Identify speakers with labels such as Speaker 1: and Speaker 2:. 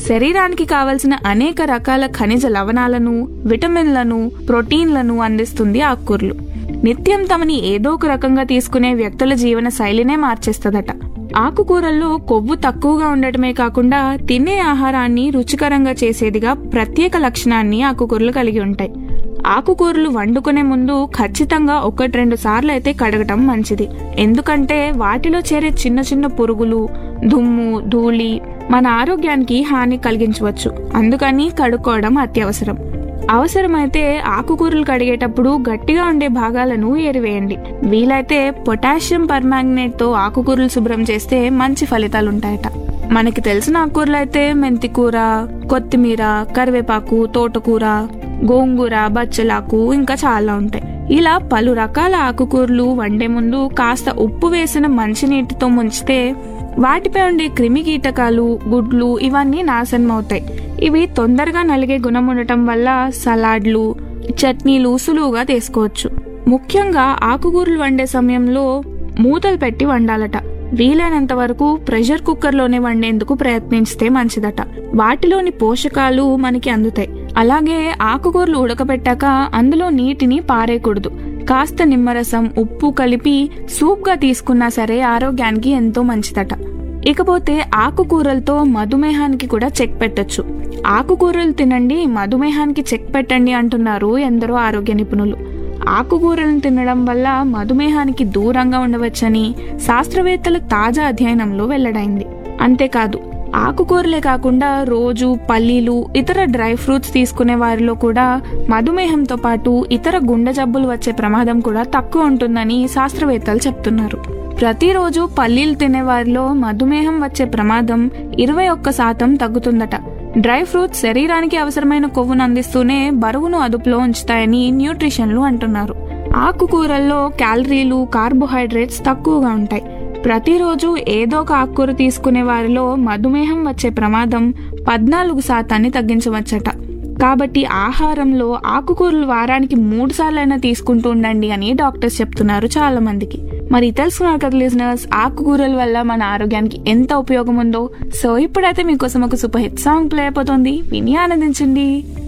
Speaker 1: శరీరానికి కావలసిన అనేక రకాల ఖనిజ లవణాలను విటమిన్లను ప్రోటీన్లను అందిస్తుంది ఆకుకూరలు నిత్యం తమని ఏదో ఒక రకంగా తీసుకునే వ్యక్తుల జీవన శైలినే మార్చేస్తదట ఆకుకూరల్లో కొవ్వు తక్కువగా ఉండటమే కాకుండా తినే ఆహారాన్ని రుచికరంగా చేసేదిగా ప్రత్యేక లక్షణాన్ని ఆకుకూరలు కలిగి ఉంటాయి ఆకుకూరలు వండుకునే ముందు ఖచ్చితంగా ఒకటి రెండు సార్లు అయితే కడగటం మంచిది ఎందుకంటే వాటిలో చేరే చిన్న చిన్న పురుగులు దుమ్ము ధూళి మన ఆరోగ్యానికి హాని కలిగించవచ్చు అందుకని కడుక్కోవడం అత్యవసరం అవసరమైతే ఆకుకూరలు కడిగేటప్పుడు గట్టిగా ఉండే భాగాలను ఏరివేయండి వీలైతే పొటాషియం పర్మాంగనేట్ తో ఆకుకూరలు శుభ్రం చేస్తే మంచి ఫలితాలుంటాయట మనకి తెలిసిన ఆకుకూరలు అయితే మెంతికూర కొత్తిమీర కరివేపాకు తోటకూర గోంగూర బచ్చలాకు ఇంకా చాలా ఉంటాయి ఇలా పలు రకాల ఆకుకూరలు వండే ముందు కాస్త ఉప్పు వేసిన మంచినీటితో ముంచితే వాటిపై ఉండే క్రిమి కీటకాలు గుడ్లు ఇవన్నీ నాశనం అవుతాయి ఇవి తొందరగా నలిగే గుణం ఉండటం వల్ల సలాడ్లు చట్నీలు సులువుగా తీసుకోవచ్చు ముఖ్యంగా ఆకుకూరలు వండే సమయంలో మూతలు పెట్టి వండాలట వీలైనంత వరకు ప్రెషర్ కుక్కర్లోనే వండేందుకు ప్రయత్నించితే మంచిదట వాటిలోని పోషకాలు మనకి అందుతాయి అలాగే ఆకుకూరలు ఉడకబెట్టాక అందులో నీటిని పారేయకూడదు కాస్త నిమ్మరసం ఉప్పు కలిపి సూప్గా తీసుకున్నా సరే ఆరోగ్యానికి ఎంతో మంచిదట ఇకపోతే ఆకుకూరలతో మధుమేహానికి కూడా చెక్ పెట్టొచ్చు ఆకుకూరలు తినండి మధుమేహానికి చెక్ పెట్టండి అంటున్నారు ఎందరో ఆరోగ్య నిపుణులు ఆకుకూరలను తినడం వల్ల మధుమేహానికి దూరంగా ఉండవచ్చని శాస్త్రవేత్తల తాజా అధ్యయనంలో వెల్లడైంది అంతేకాదు ఆకుకూరలే కాకుండా రోజు పల్లీలు ఇతర డ్రై ఫ్రూట్స్ తీసుకునే వారిలో కూడా మధుమేహంతో పాటు ఇతర గుండె జబ్బులు వచ్చే ప్రమాదం కూడా తక్కువ ఉంటుందని శాస్త్రవేత్తలు చెప్తున్నారు ప్రతిరోజు పల్లీలు తినే వారిలో మధుమేహం వచ్చే ప్రమాదం ఇరవై ఒక్క శాతం తగ్గుతుందట డ్రై ఫ్రూట్స్ శరీరానికి అవసరమైన కొవ్వును అందిస్తూనే బరువును అదుపులో ఉంచుతాయని న్యూట్రిషన్లు అంటున్నారు ఆకుకూరల్లో క్యాలరీలు కార్బోహైడ్రేట్స్ తక్కువగా ఉంటాయి ప్రతిరోజు ఏదో ఒక ఆకుకూర తీసుకునే వారిలో మధుమేహం వచ్చే ప్రమాదం పద్నాలుగు శాతాన్ని తగ్గించవచ్చట కాబట్టి ఆహారంలో ఆకుకూరలు వారానికి మూడు సార్లైనా తీసుకుంటూ ఉండండి అని డాక్టర్స్ చెప్తున్నారు చాలా మందికి మరి తెలుసుకున్నారు కదా లిజనర్స్ ఆకుకూరల వల్ల మన ఆరోగ్యానికి ఎంత ఉపయోగం ఉందో సో ఇప్పుడైతే మీకోసం ఒక సూపర్ హిట్ సాంగ్ ప్లే అయిపోతుంది విని ఆనందించండి